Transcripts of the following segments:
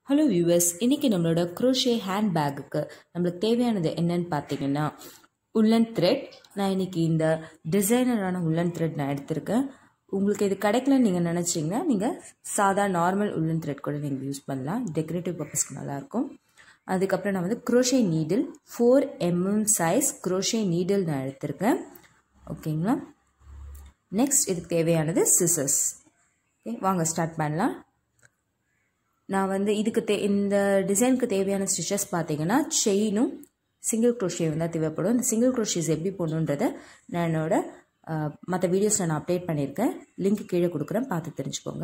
hello viewers இன்றைக்கி நம்மளோட crochet hand பேக்குக்கு நம்மளுக்கு தேவையானது என்னன்னு பார்த்தீங்கன்னா உள்ளன் த்ரெட் நான் இன்றைக்கி இந்த டிசைனரான உள்ளன் த்ரெட் நான் எடுத்திருக்கேன் உங்களுக்கு இது கிடைக்கலன்னு நீங்கள் நினச்சிங்கன்னா நீங்கள் சாதா நார்மல் உள்ளன் த்ரெட் கூட நீங்கள் யூஸ் பண்ணலாம் டெக்கரேட்டிவ் பர்பஸ்க்கு நல்லாயிருக்கும் அதுக்கப்புறம் நான் வந்து crochet needle four mm size crochet needle நான் எடுத்திருக்கேன் ஓகேங்களா நெக்ஸ்ட் இதுக்கு தேவையானது சிசர்ஸ் ஓகே வாங்க ஸ்டார்ட் பண்ணலாம் நான் வந்து இதுக்கு தே இந்த டிசைனுக்கு தேவையான ஸ்டிச்சஸ் பார்த்தீங்கன்னா செயினும் சிங்கிள் க்ரோஷேவும் தான் தேவைப்படும் இந்த சிங்கிள் க்ரோஷேஸ் எப்படி போடணுன்றதை நான் என்னோட மற்ற வீடியோஸில் நான் அப்டேட் பண்ணியிருக்கேன் லிங்க் கீழே கொடுக்குறேன் பார்த்து தெரிஞ்சுக்கோங்க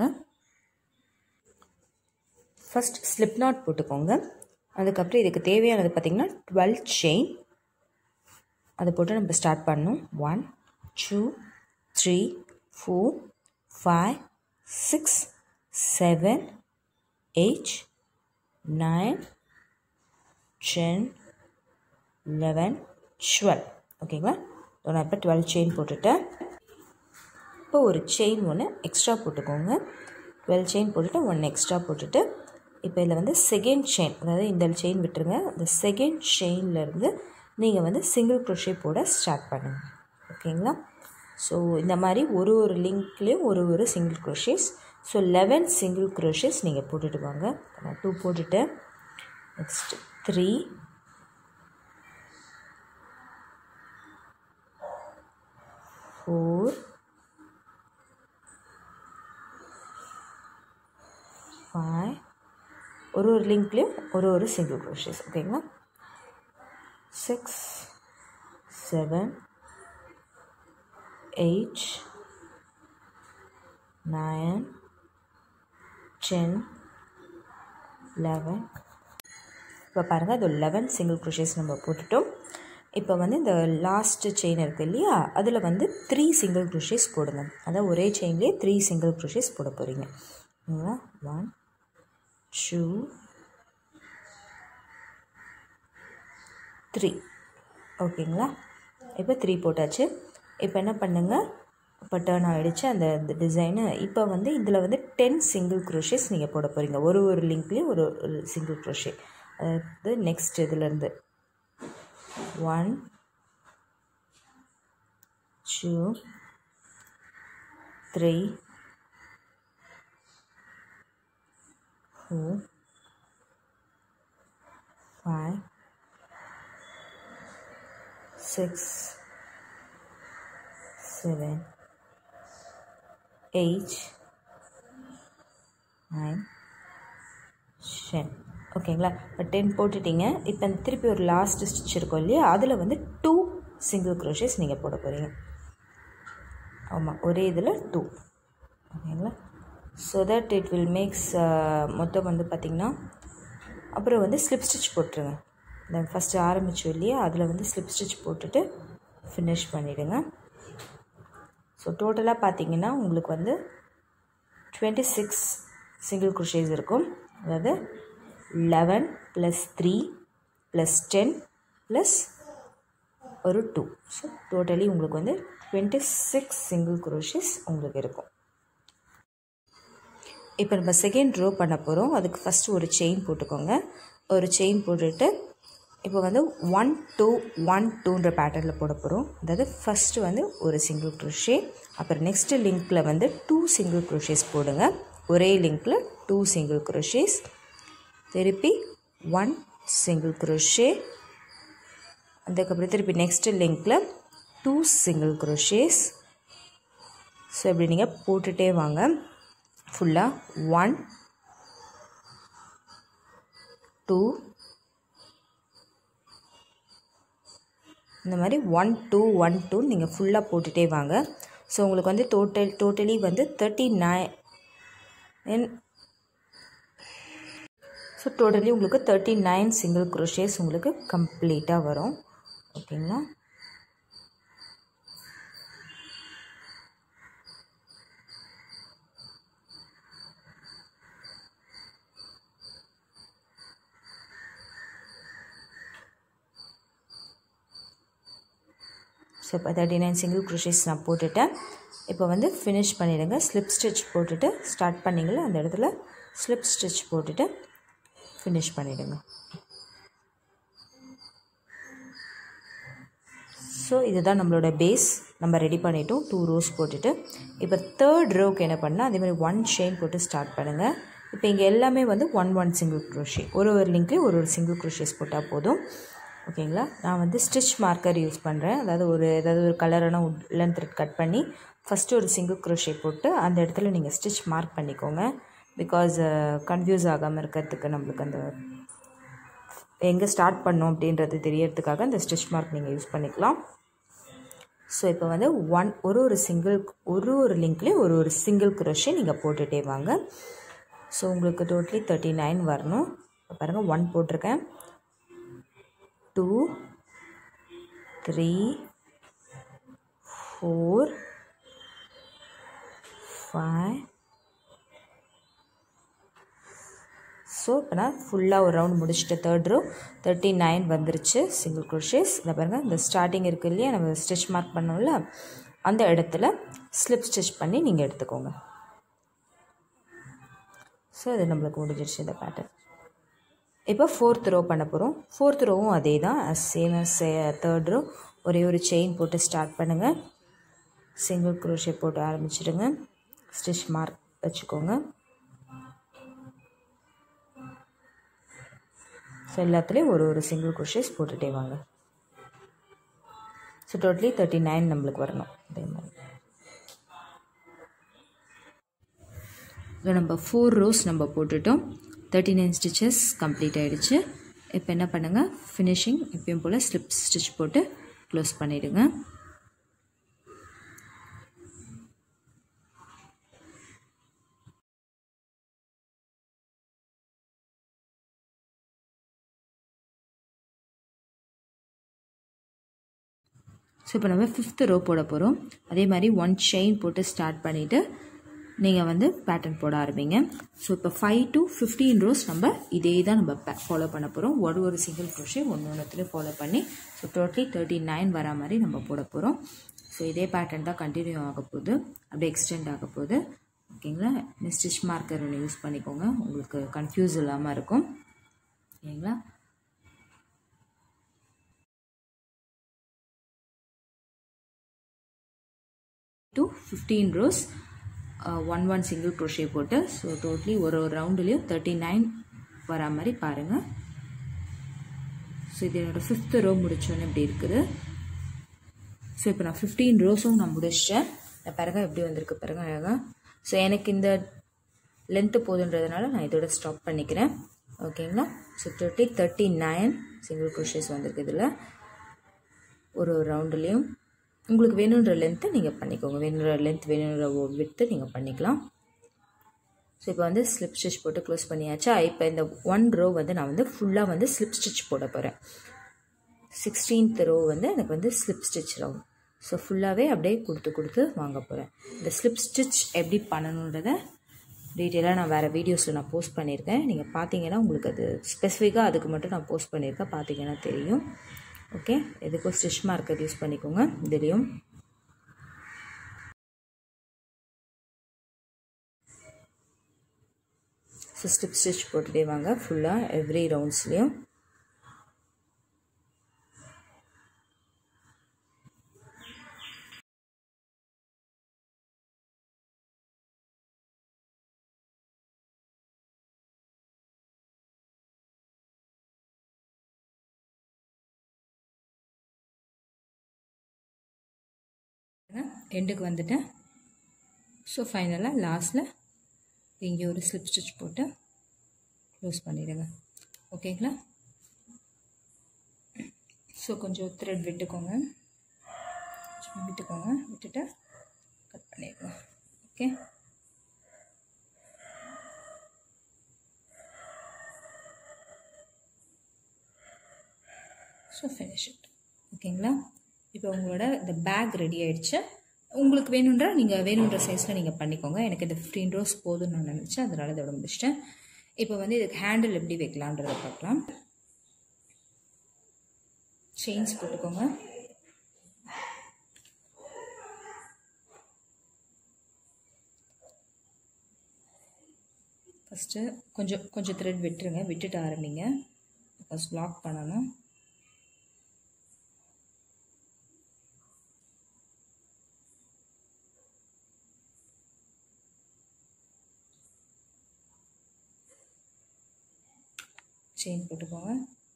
ஃபஸ்ட் ஸ்லிப் நாட் போட்டுக்கோங்க அதுக்கப்புறம் இதுக்கு தேவையானது பார்த்திங்கன்னா டுவெல் செயின் அதை போட்டு நம்ம ஸ்டார்ட் பண்ணணும் one two three four five six seven eight nine ten eleven twelve ஓகேங்களா நான் இப்போ டுவெல் செயின் போட்டுட்டேன் இப்போ ஒரு செயின் ஒன்று எக்ஸ்ட்ரா போட்டுக்கோங்க டுவெல் செயின் போட்டுட்டு ஒன்று எக்ஸ்ட்ரா போட்டுட்டு இப்போ இதில் வந்து செகண்ட் செயின் அதாவது இந்த செயின் விட்டுருங்க இந்த செகண்ட் செயின்லேருந்து நீங்கள் வந்து சிங்கிள் க்ரோஷே போட ஸ்டார்ட் பண்ணுங்கள் ஓகேங்களா ஸோ இந்த மாதிரி ஒரு ஒரு லிங்க்லேயும் ஒரு ஒரு single crochets so eleven single crochets நீங்கள் போட்டுட்டு வாங்க நான் டூ போட்டுட்டேன் நெக்ஸ்ட் த்ரீ ஃபோர் ஃபைவ் ஒரு ஒரு லிங்க்லேயும் ஒரு ஒரு சிங்கிள் க்ரோஷேஸ் ஓகேங்களா six seven eight nine ten eleven இப்போ பாருங்கள் அது லெவன் சிங்கிள் க்ரோஷேஸ் நம்ம போட்டுட்டோம் இப்போ வந்து இந்த லாஸ்ட்டு செயின் இருக்குது இல்லையா அதில் வந்து த்ரீ சிங்கிள் க்ரோஷேஸ் போடுங்க அதாவது ஒரே செயின்லேயே த்ரீ சிங்கிள் க்ரோஷேஸ் போட போகிறீங்க ஒன் டூ த்ரீ ஓகேங்களா இப்போ த்ரீ போட்டாச்சு இப்போ என்ன பண்ணுங்கள் இப்போ டேர்ன் ஆகிடுச்சு அந்த இந்த டிசைனு இப்போ வந்து இதில் வந்து டென் சிங்கிள் க்ரோஷேஸ் நீங்கள் போட போகிறீங்க ஒரு ஒரு லிங்க்லேயும் ஒரு ஒரு சிங்கிள் க்ரோஷே அதாவது நெக்ஸ்ட் இதுலேருந்து one two three four five six seven eight nine ten ஓகேங்களா இப்போ டென் போட்டுட்டீங்க இப்போ திருப்பி ஒரு லாஸ்ட் ஸ்டிச் இருக்கும் இல்லையா அதில் வந்து டூ சிங்கிள் க்ரோஷேஸ் நீங்கள் போட போகிறீங்க ஆமாம் ஒரே இதில் டூ ஓகேங்களா so that it will makes மொத்தம் வந்து பார்த்திங்கன்னா அப்புறம் வந்து ஸ்லிப் ஸ்டிச் போட்டுருங்க இந்த ஃபஸ்ட்டு ஆரம்பித்தோம் இல்லையா அதில் வந்து ஸ்லிப் ஸ்டிச் போட்டுட்டு ஃபினிஷ் பண்ணிவிடுங்க ஸோ டோட்டலாக பார்த்தீங்கன்னா உங்களுக்கு வந்து டுவெண்ட்டி சிக்ஸ் சிங்கிள் குரோஷேஸ் இருக்கும் அதாவது eleven plus three plus ten plus ஒரு டூ ஸோ டோட்டலி உங்களுக்கு வந்து டுவெண்ட்டி சிக்ஸ் சிங்கிள் குரோஷேஸ் உங்களுக்கு இருக்கும் இப்போ நம்ம செகண்ட் ரோ பண்ண போகிறோம் அதுக்கு ஃபஸ்ட்டு ஒரு செயின் போட்டுக்கோங்க ஒரு செயின் போட்டுட்டு இப்போ வந்து ஒன் டூ ஒன் டூன்ற பேட்டர்னில் போட போகிறோம் அதாவது ஃபஸ்ட்டு வந்து ஒரு சிங்கிள் க்ரோஷே அப்புறம் நெக்ஸ்ட்டு லிங்க்கில் வந்து டூ சிங்கிள் க்ரோஷேஸ் போடுங்க ஒரே லிங்க்கில் டூ சிங்கிள் க்ரோஷேஸ் திருப்பி ஒன் சிங்கிள் க்ரோஷே அதுக்கப்புறம் திருப்பி நெக்ஸ்ட்டு லிங்க்கில் டூ சிங்கிள் க்ரோஷேஸ் ஸோ இப்படி நீங்கள் போட்டுகிட்டே வாங்க ஃபுல்லாக ஒன் டூ இந்த மாதிரி ஒன் டூ ஒன் டூ நீங்கள் ஃபுல்லாக போட்டுகிட்டே வாங்க ஸோ உங்களுக்கு வந்து டோட்டல் டோட்டலி வந்து தேர்ட்டி நைன் ஸோ டோட்டலி உங்களுக்கு தேர்ட்டி நைன் சிங்கிள் க்ரோஷேஸ் உங்களுக்கு கம்ப்ளீட்டாக வரும் ஓகேங்களா ஸோ இப்போ தேர்ட்டி நைன் சிங்கிள் க்ரோஷேஸ் நான் போட்டுட்டேன் இப்போ வந்து ஃபினிஷ் பண்ணிவிடுங்க ஸ்லிப் ஸ்டிச் போட்டுட்டு ஸ்டார்ட் பண்ணிங்களா அந்த இடத்துல ஸ்லிப் ஸ்டிச் போட்டுட்டு ஃபினிஷ் பண்ணிவிடுங்க ஸோ இதுதான் நம்மளோட பேஸ் நம்ம ரெடி பண்ணிட்டோம் டூ ரோஸ் போட்டுட்டு இப்போ தேர்ட் ரோக்கு என்ன பண்ணால் அதே மாதிரி ஒன் செயின் போட்டு ஸ்டார்ட் பண்ணுங்கள் இப்போ இங்கே எல்லாமே வந்து ஒன் ஒன் சிங்கிள் க்ரோஷே ஒரு ஒரு லிங்க்லேயும் ஒரு ஒரு சிங்கிள் க்ரோஷேஸ் போட்டால் போதும் ஓகேங்களா நான் வந்து ஸ்டிச் மார்க்கர் யூஸ் பண்ணுறேன் அதாவது ஒரு ஏதாவது ஒரு கலரான உட்லன் த்ரெட் கட் பண்ணி ஃபஸ்ட்டு ஒரு சிங்கிள் க்ரோஷே போட்டு அந்த இடத்துல நீங்கள் ஸ்டிச் மார்க் பண்ணிக்கோங்க பிகாஸ் கன்ஃபியூஸ் ஆகாமல் இருக்கிறதுக்கு நம்மளுக்கு அந்த எங்கே ஸ்டார்ட் பண்ணோம் அப்படின்றது தெரியறதுக்காக அந்த ஸ்டிச் மார்க் நீங்கள் யூஸ் பண்ணிக்கலாம் ஸோ இப்போ வந்து ஒன் ஒரு ஒரு சிங்கிள் ஒரு ஒரு லிங்க்லேயும் ஒரு ஒரு சிங்கிள் க்ரோஷே நீங்கள் போட்டுகிட்டே வாங்க ஸோ உங்களுக்கு டோட்டலி தேர்ட்டி நைன் வரணும் இப்போ பாருங்கள் ஒன் போட்டிருக்கேன் two three four five so இப்போ நான் ஃபுல்லாக ஒரு ரவுண்ட் முடிச்சுட்டு தேர்ட் ரோ தேர்ட்டி நைன் வந்துருச்சு சிங்கிள் க்ரோஷேஸ் இதை பாருங்கள் இந்த ஸ்டார்டிங் இருக்குது இல்லையா நம்ம ஸ்டிச் மார்க் பண்ணோம்ல அந்த இடத்துல ஸ்லிப் ஸ்டிச் பண்ணி நீங்கள் எடுத்துக்கோங்க ஸோ இது நம்மளுக்கு முடிஞ்சிருச்சு இந்த பேட்டர்ன் இப்போ ஃபோர்த் ரோ பண்ண போகிறோம் ஃபோர்த் ரோவும் அதே தான் சேம் அஸ் தேர்ட் ரோ ஒரே ஒரு செயின் போட்டு ஸ்டார்ட் பண்ணுங்கள் சிங்கிள் க்ரோஷே போட்டு ஆரம்பிச்சிடுங்க ஸ்டிச் மார்க் வச்சுக்கோங்க ஸோ எல்லாத்துலேயும் ஒரு ஒரு சிங்கிள் க்ரோஷேஸ் போட்டுகிட்டே வாங்க ஸோ டோட்டலி தேர்ட்டி நைன் நம்மளுக்கு வரணும் அதே மாதிரி இப்போ நம்ம ஃபோர் ரோஸ் நம்ம போட்டுட்டோம் தேர்ட்டி நைன் ஸ்டிச்சஸ் கம்ப்ளீட் ஆகிடுச்சு இப்போ என்ன பண்ணுங்கள் ஃபினிஷிங் எப்பயும் போல் ஸ்லிப் ஸ்டிச் போட்டு க்ளோஸ் பண்ணிவிடுங்க ஸோ இப்போ நம்ம ஃபிஃப்த்து ரோ போட போகிறோம் அதே மாதிரி ஒன் செயின் போட்டு ஸ்டார்ட் பண்ணிவிட்டு நீங்கள் வந்து பேட்டர்ன் போட ஆரம்பிங்க ஸோ இப்போ ஃபைவ் டு ஃபிஃப்டீன் ரோஸ் நம்ம இதே தான் நம்ம ஃபாலோ பண்ண போகிறோம் ஒரு ஒரு சிங்கிள் க்ரோஷே ஒன்று ஒன்றுத்துலேயும் ஃபாலோ பண்ணி ஸோ டோட்டலி தேர்ட்டி நைன் வரா மாதிரி நம்ம போட போகிறோம் ஸோ இதே பேட்டர்ன் தான் கண்டினியூ ஆக போகுது அப்படியே எக்ஸ்டெண்ட் ஆக போகுது ஓகேங்களா ஸ்டிச் மார்க்கர் ஒன்று யூஸ் பண்ணிக்கோங்க உங்களுக்கு கன்ஃபியூஸ் இல்லாமல் இருக்கும் ஓகேங்களா to fifteen rows one one single crochet போட்டு ஸோ டோட்டலி ஒரு ஒரு ரவுண்டுலேயும் தேர்ட்டி நைன் வரா மாதிரி பாருங்கள் ஸோ இது என்னோடய ஃபிஃப்த்து ரோ முடிச்சோன்னு இப்படி இருக்குது ஸோ இப்போ நான் ஃபிஃப்டீன் ரோஸும் நான் முடிச்சிட்டேன் பாருங்க எப்படி வந்திருக்கு பாருங்க அழகாக ஸோ எனக்கு இந்த லென்த்து போதுன்றதுனால நான் இதோட ஸ்டாப் பண்ணிக்கிறேன் ஓகேங்களா so totally thirty nine single crochets வந்திருக்கு இதில் ஒரு ஒரு ரவுண்டுலேயும் உங்களுக்கு வேணுன்ற லென்த்தை நீங்கள் பண்ணிக்கோங்க வேணுன்ற லென்த் வேணுன்ற விட்டு நீங்கள் பண்ணிக்கலாம் ஸோ இப்போ வந்து ஸ்லிப் ஸ்டிச் போட்டு க்ளோஸ் பண்ணியாச்சா இப்போ இந்த ஒன் ரோ வந்து நான் வந்து ஃபுல்லாக வந்து ஸ்லிப் ஸ்டிச் போட போகிறேன் சிக்ஸ்டீன்த் ரோ வந்து எனக்கு வந்து ஸ்லிப் ஸ்டிச் ரவுண்ட் ஸோ ஃபுல்லாகவே அப்படியே கொடுத்து கொடுத்து வாங்க போகிறேன் இந்த ஸ்லிப் ஸ்டிச் எப்படி பண்ணணுன்றத டீட்டெயிலாக நான் வேறு வீடியோஸில் நான் போஸ்ட் பண்ணியிருக்கேன் நீங்கள் பார்த்தீங்கன்னா உங்களுக்கு அது ஸ்பெசிஃபிக்காக அதுக்கு மட்டும் நான் போஸ்ட் பண்ணியிருக்கேன் பார்த்தீங்கன்னா தெரியும் ஓகே எதுக்கும் ஸ்டிச் மார்க்கர் யூஸ் பண்ணிக்கோங்க இதுலேயும் ஸோ ஸ்டிப் ஸ்டிச் போட்டுட்டே வாங்க ஃபுல்லாக எவ்ரி ரவுண்ட்ஸ்லேயும் எண்டுக்கு வந்துட்டேன் ஸோ ஃபைனலாக லாஸ்ட்டில் இங்கே ஒரு ஸ்லிப் ஸ்டிச் போட்டு க்ளோஸ் பண்ணிவிடுங்க ஓகேங்களா ஸோ கொஞ்சம் த்ரெட் விட்டுக்கோங்க சும்மா விட்டுக்கோங்க விட்டுட்டு கட் பண்ணிடுங்க ஓகே ஸோ ஃபினிஷ் இட் ஓகேங்களா இப்போ உங்களோட இந்த பேக் ரெடி ஆயிடுச்சு உங்களுக்கு வேணுன்ற நீங்கள் வேணுன்ற சைஸில் நீங்கள் பண்ணிக்கோங்க எனக்கு இந்த ஃபிஃப்டீன் ரோஸ் போதும்னு நான் நினச்சேன் அதனால் இதோட முடிச்சிட்டேன் இப்போ வந்து இதுக்கு ஹேண்டில் எப்படி வைக்கலான்றதை பார்க்கலாம் செயின்ஸ் போட்டுக்கோங்க ஃபஸ்ட்டு கொஞ்சம் கொஞ்சம் த்ரெட் விட்டுருங்க விட்டுட்டு ஆரம்பிங்க ஃபஸ்ட் லாக் பண்ணணும் செயின் போட்டுக்கோங்க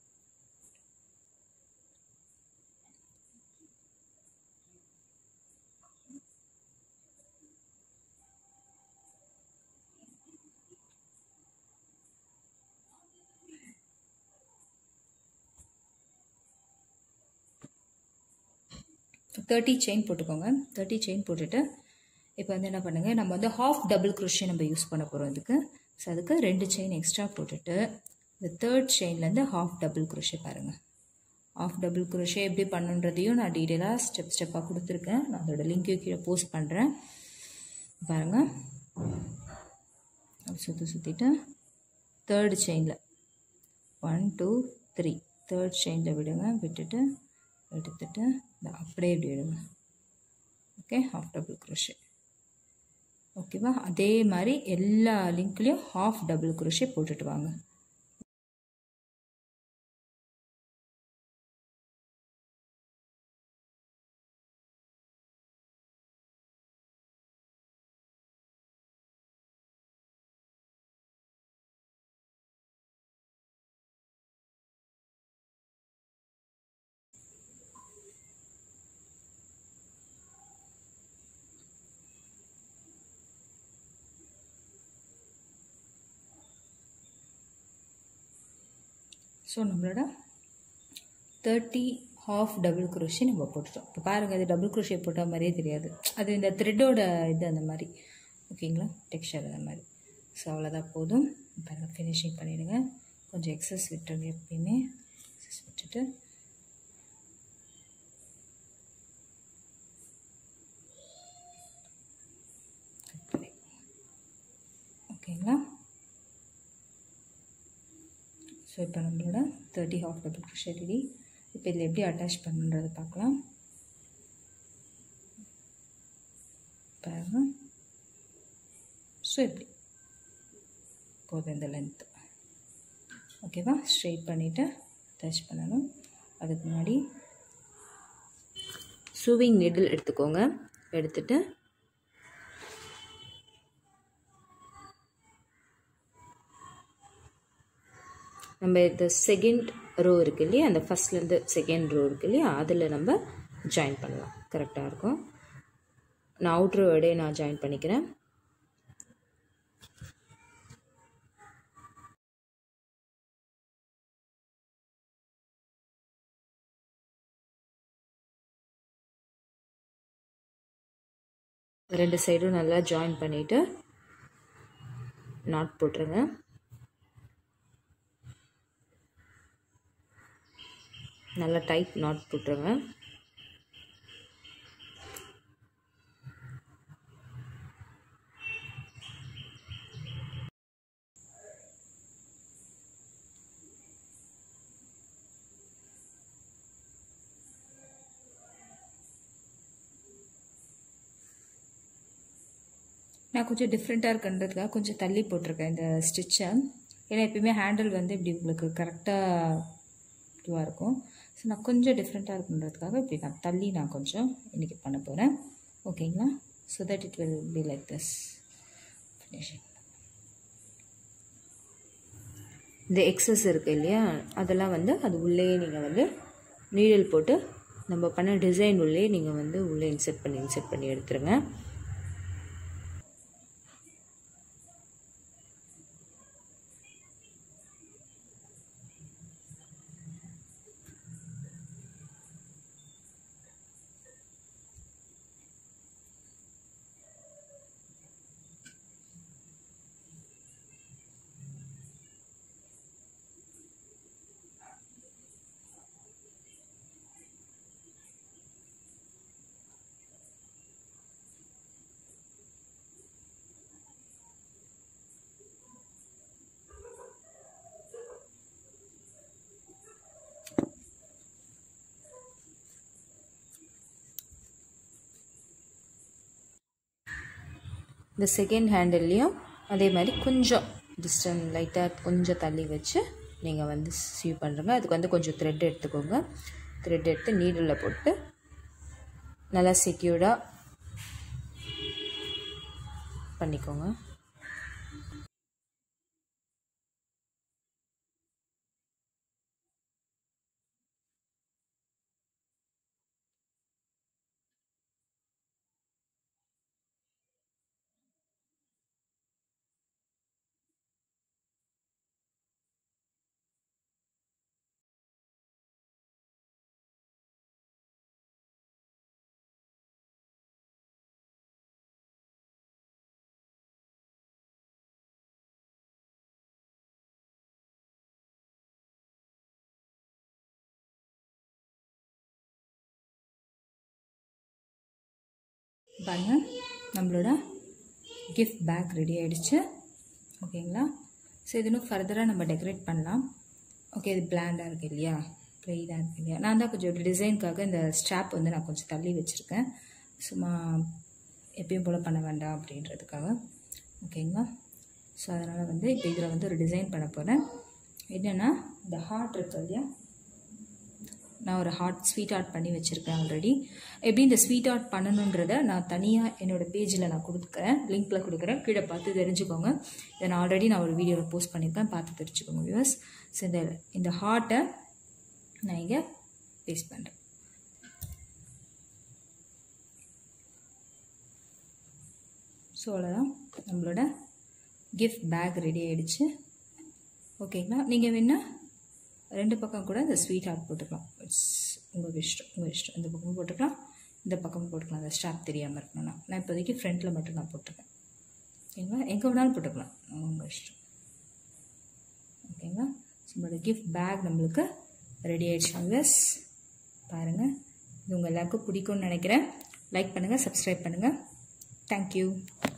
தேர்ட்டி செயின் போட்டுக்கோங்க தேர்ட்டி செயின் போட்டுட்டு இப்போ வந்து என்ன பண்ணுங்கள் நம்ம வந்து ஹாஃப் டபுள் குரோஷே நம்ம யூஸ் பண்ண போகிறோம் இதுக்கு ஸோ அதுக்கு ரெண்டு செயின் எக்ஸ்ட்ரா போட்டுட்டு இந்த தேர்ட் செயின்லேருந்து ஹாஃப் டபுள் குரோஷே பாருங்கள் ஆஃப் டபுள் குரோஷே எப்படி பண்ணுன்றதையும் நான் டீட்டெயிலாக ஸ்டெப் ஸ்டெப்பாக கொடுத்துருக்கேன் நான் அதோட லிங்க்கையும் கீழே போஸ்ட் பண்ணுறேன் பாருங்கள் சுற்றி சுற்றிட்டு தேர்டு செயினில் ஒன் டூ த்ரீ தேர்ட் செயினில் விடுங்க விட்டுட்டு எடுத்துட்டு இந்த அப்படியே இப்படி விடுங்க ஓகே ஹாஃப் டபுள் குரோஷே ஓகேவா அதே மாதிரி எல்லா லிங்க்லேயும் ஹாஃப் டபுள் குரோஷே போட்டுட்டு வாங்க ஸோ நம்மளோட தேர்ட்டி ஹாஃப் டபுள் குரோஷே நம்ம போட்டுட்டோம் இப்போ பாருங்கள் இது டபுள் குரோஷே போட்ட மாதிரியே தெரியாது அது இந்த த்ரெட்டோட இது அந்த மாதிரி ஓகேங்களா டெக்ஸ்சர் அந்த மாதிரி ஸோ அவ்வளோதான் போதும் பாருங்கள் ஃபினிஷிங் பண்ணிவிடுங்க கொஞ்சம் எக்ஸஸ் விட்டுருங்க எப்பயுமே எக்ஸஸ் விட்டுட்டு ஓகேங்களா ஸோ இப்போ நம்மளோட thirty half double crochet ready இப்போ இதில் எப்படி அட்டாச் பண்ணுன்றதை பார்க்கலாம் பாருங்க ஸோ இப்படி போதும் இந்த லென்த்து ஓகேவா ஸ்ட்ரெயிட் பண்ணிவிட்டு அட்டாச் பண்ணணும் அதுக்கு முன்னாடி சூவிங் நெடில் எடுத்துக்கோங்க எடுத்துட்டு நம்ம இந்த செகண்ட் ரோ இருக்கு இல்லையா அந்த ஃபஸ்ட்லேருந்து செகண்ட் ரோ இருக்கு இல்லையா அதில் நம்ம ஜாயின் பண்ணலாம் கரெக்டாக இருக்கும் நான் அவுட்ரு இடையே நான் ஜாயின் பண்ணிக்கிறேன் ரெண்டு சைடும் நல்லா ஜாயின் பண்ணிவிட்டு நாட் போட்டுருங்க நல்லா டைட் நாட் போட்டுருங்க நான் கொஞ்சம் டிஃப்ரெண்ட்டாக இருக்குன்றதுக்காக கொஞ்சம் தள்ளி போட்டிருக்கேன் இந்த ஸ்டிச்சை ஏன்னா எப்பயுமே ஹேண்டில் வந்து இப்படி உங்களுக்கு கரெக்டாக இதுவாக இருக்கும் ஸோ நான் கொஞ்சம் டிஃப்ரெண்ட்டாக இருக்குன்றதுக்காக இப்படி நான் தள்ளி நான் கொஞ்சம் இன்றைக்கி பண்ண போகிறேன் ஓகேங்களா so that it will be like this finishing இந்த எக்ஸஸ் இருக்குது இல்லையா அதெல்லாம் வந்து அது உள்ளே நீங்கள் வந்து நீடில் போட்டு நம்ம பண்ண டிசைன் உள்ளே நீங்கள் வந்து உள்ளே இன்செர்ட் பண்ணி இன்செர்ட் பண்ணி எடுத்துருங்க இந்த செகண்ட் ஹேண்டில்லையும் அதே மாதிரி கொஞ்சம் டிஸ்டன்ஸ் லைட்டாக கொஞ்சம் தள்ளி வச்சு நீங்கள் வந்து சீவ் பண்ணுறங்க அதுக்கு வந்து கொஞ்சம் த்ரெட் எடுத்துக்கோங்க த்ரெட் எடுத்து நீடில் போட்டு நல்லா செக்யூர்டாக பண்ணிக்கோங்க பாருங்க நம்மளோட கிஃப்ட் பேக் ரெடி ஆகிடுச்சு ஓகேங்களா ஸோ இது இன்னும் ஃபர்தராக நம்ம டெக்கரேட் பண்ணலாம் ஓகே இது பிளாண்டாக இருக்குது இல்லையா ப்ளைடாக இருக்குது இல்லையா நான் தான் கொஞ்சம் டிசைனுக்காக இந்த ஸ்ட்ராப் வந்து நான் கொஞ்சம் தள்ளி வச்சுருக்கேன் சும்மா எப்பயும் போல் பண்ண வேண்டாம் அப்படின்றதுக்காக ஓகேங்களா ஸோ அதனால் வந்து இப்போ இதில் வந்து ஒரு டிசைன் பண்ண போகிறேன் என்னென்னா இந்த ஹார்ட் இருக்கு இல்லையா நான் ஒரு ஹார்ட் ஸ்வீட் ஆர்ட் பண்ணி வச்சுருக்கேன் ஆல்ரெடி எப்படி இந்த ஸ்வீட் ஆர்ட் பண்ணணுன்றதை நான் தனியாக என்னோடய பேஜில் நான் கொடுக்குறேன் லிங்க்கில் கொடுக்குறேன் கீழே பார்த்து தெரிஞ்சுக்கோங்க இதை நான் ஆல்ரெடி நான் ஒரு வீடியோவில் போஸ்ட் பண்ணியிருக்கேன் பார்த்து தெரிஞ்சுக்கோங்க வியூவர்ஸ் ஸோ இந்த இந்த ஹார்ட்டை நான் இங்கே பேஸ்ட் பண்ணுறேன் ஸோ அவ்வளோதான் நம்மளோட கிஃப்ட் பேக் ரெடி ஆகிடுச்சு ஓகேங்களா நீங்கள் வேணால் ரெண்டு பக்கம் கூட இந்த ஸ்வீட் ஹார்ட் போட்டுக்கலாம் இட்ஸ் உங்கள் இஷ்டம் உங்கள் இஷ்டம் இந்த பக்கமும் போட்டுக்கலாம் இந்த பக்கமும் போட்டுக்கலாம் அந்த ஸ்டாப் தெரியாமல் இருக்கணும்னா நான் இப்போதைக்கு ஃப்ரண்ட்டில் மட்டும் நான் போட்டிருக்கேன் ஓகேங்களா எங்கே வேணாலும் போட்டுக்கலாம் உங்கள் இஷ்டம் ஓகேங்களா நம்மளோட கிஃப்ட் பேக் நம்மளுக்கு ரெடி ஆகிடுச்சு விவஸ் பாருங்கள் இது உங்கள் எல்லாருக்கும் பிடிக்கும்னு நினைக்கிறேன் லைக் பண்ணுங்கள் சப்ஸ்கிரைப் பண்ணுங்கள் தேங்க்யூ